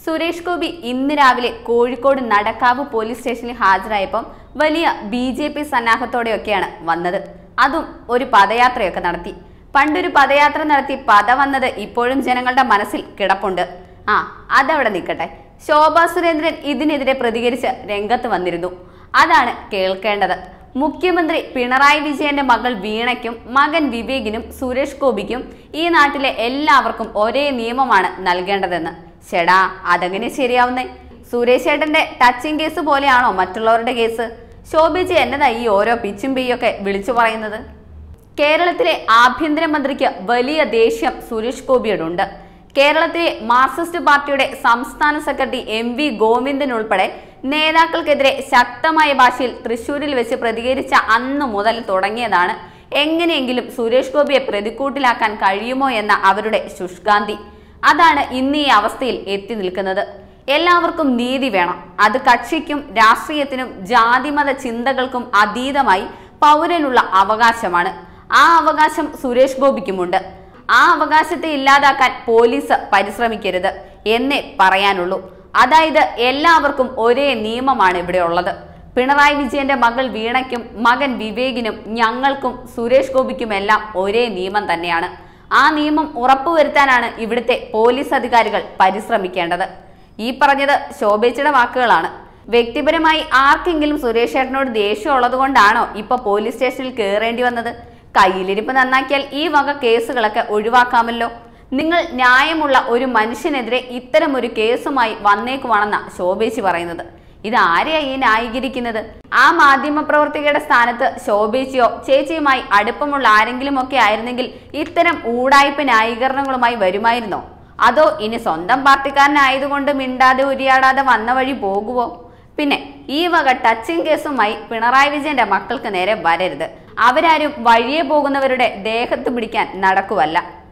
സുരേഷ് ഗോപി ഇന്ന് രാവിലെ കോഴിക്കോട് നടക്കാവ് പോലീസ് സ്റ്റേഷനിൽ ഹാജരായപ്പം വലിയ ബി ജെ പി സന്നാഹത്തോടെയൊക്കെയാണ് വന്നത് അതും ഒരു പദയാത്രയൊക്കെ നടത്തി പണ്ടൊരു പദയാത്ര നടത്തി പദ വന്നത് ഇപ്പോഴും ജനങ്ങളുടെ മനസ്സിൽ കിടപ്പുണ്ട് ആ അതവിടെ നിൽക്കട്ടെ ശോഭാ സുരേന്ദ്രൻ ഇതിനെതിരെ പ്രതികരിച്ച് രംഗത്ത് വന്നിരുന്നു അതാണ് കേൾക്കേണ്ടത് മുഖ്യമന്ത്രി പിണറായി വിജയന്റെ മകൾ വീണയ്ക്കും മകൻ വിവേകിനും സുരേഷ് ഗോപിക്കും ഈ നാട്ടിലെ എല്ലാവർക്കും ഒരേ നിയമമാണ് നൽകേണ്ടതെന്ന് ചേടാ അതെങ്ങനെ ശരിയാവുന്നേ സുരേഷ് ഏട്ടന്റെ ടച്ചിങ് കേസ് പോലെയാണോ മറ്റുള്ളവരുടെ കേസ് ശോഭിച്ച് എന്നതാ ഈ ഓരോ പിച്ചും പെയ്യൊക്കെ വിളിച്ചു പറയുന്നത് കേരളത്തിലെ ആഭ്യന്തരമന്ത്രിക്ക് വലിയ ദേഷ്യം സുരേഷ് ഗോപിയോടുണ്ട് കേരളത്തിലെ മാർക്സിസ്റ്റ് പാർട്ടിയുടെ സംസ്ഥാന സെക്രട്ടറി എം വി ഗോവിന്ദൻ ഉൾപ്പെടെ നേതാക്കൾക്കെതിരെ ശക്തമായ ഭാഷയിൽ തൃശൂരിൽ വെച്ച് പ്രതികരിച്ച അന്നു മുതൽ തുടങ്ങിയതാണ് എങ്ങനെയെങ്കിലും സുരേഷ് ഗോപിയെ പ്രതിക്കൂട്ടിലാക്കാൻ കഴിയുമോ എന്ന അവരുടെ ശുഷ്കാന്തി അതാണ് ഇന്ന് ഈ അവസ്ഥയിൽ എത്തി നിൽക്കുന്നത് എല്ലാവർക്കും നീതി വേണം അത് കക്ഷിക്കും രാഷ്ട്രീയത്തിനും ജാതിമത ചിന്തകൾക്കും അതീതമായി പൗരനുള്ള അവകാശമാണ് ആ അവകാശം സുരേഷ് ഗോപിക്കുമുണ്ട് ആ അവകാശത്തെ ഇല്ലാതാക്കാൻ പോലീസ് പരിശ്രമിക്കരുത് എന്നേ പറയാനുള്ളൂ അതായത് എല്ലാവർക്കും ഒരേ നിയമമാണ് ഇവിടെ ഉള്ളത് പിണറായി വിജയന്റെ മകൾ വീണയ്ക്കും മകൻ വിവേകിനും ഞങ്ങൾക്കും സുരേഷ് ഗോപിക്കുമെല്ലാം ഒരേ നിയമം തന്നെയാണ് ആ നിയമം ഉറപ്പുവരുത്താനാണ് ഇവിടുത്തെ പോലീസ് അധികാരികൾ പരിശ്രമിക്കേണ്ടത് ഈ പറഞ്ഞത് ശോഭേച്ചയുടെ വാക്കുകളാണ് വ്യക്തിപരമായി ആർക്കെങ്കിലും സുരേഷ് ഏട്ടനോട് ദേഷ്യം ഉള്ളത് കൊണ്ടാണോ ഇപ്പൊ പോലീസ് സ്റ്റേഷനിൽ കയറേണ്ടി വന്നത് കയ്യിലിരിപ്പ് നന്നാക്കിയാൽ ഈ വക കേസുകളൊക്കെ ഒഴിവാക്കാമല്ലോ നിങ്ങൾ ന്യായമുള്ള ഒരു മനുഷ്യനെതിരെ ഇത്തരം ഒരു കേസുമായി വന്നേക്കുവാണെന്ന ശോഭേച്ചി പറയുന്നത് ഇത് ആരെയാ ഈ ന്യായീകരിക്കുന്നത് ആ മാധ്യമ പ്രവർത്തകയുടെ സ്ഥാനത്ത് ശോഭേച്ചിയോ ചേച്ചിയുമായി അടുപ്പമുള്ള ആരെങ്കിലും ഒക്കെ ആയിരുന്നെങ്കിൽ ഇത്തരം ഊടായ്പ ന്യായീകരണങ്ങളുമായി വരുമായിരുന്നോ അതോ ഇനി സ്വന്തം പാർട്ടിക്കാരനായതുകൊണ്ട് മിണ്ടാതെ ഉരിയാടാതെ വന്ന വഴി പോകുവോ പിന്നെ ഈ വക ടച്ചിങ് കേസുമായി പിണറായി വിജയന്റെ മക്കൾക്ക് നേരെ വരരുത് അവരാരും വഴിയെ പോകുന്നവരുടെ ദേഹത്ത് പിടിക്കാൻ നടക്കുവല്ല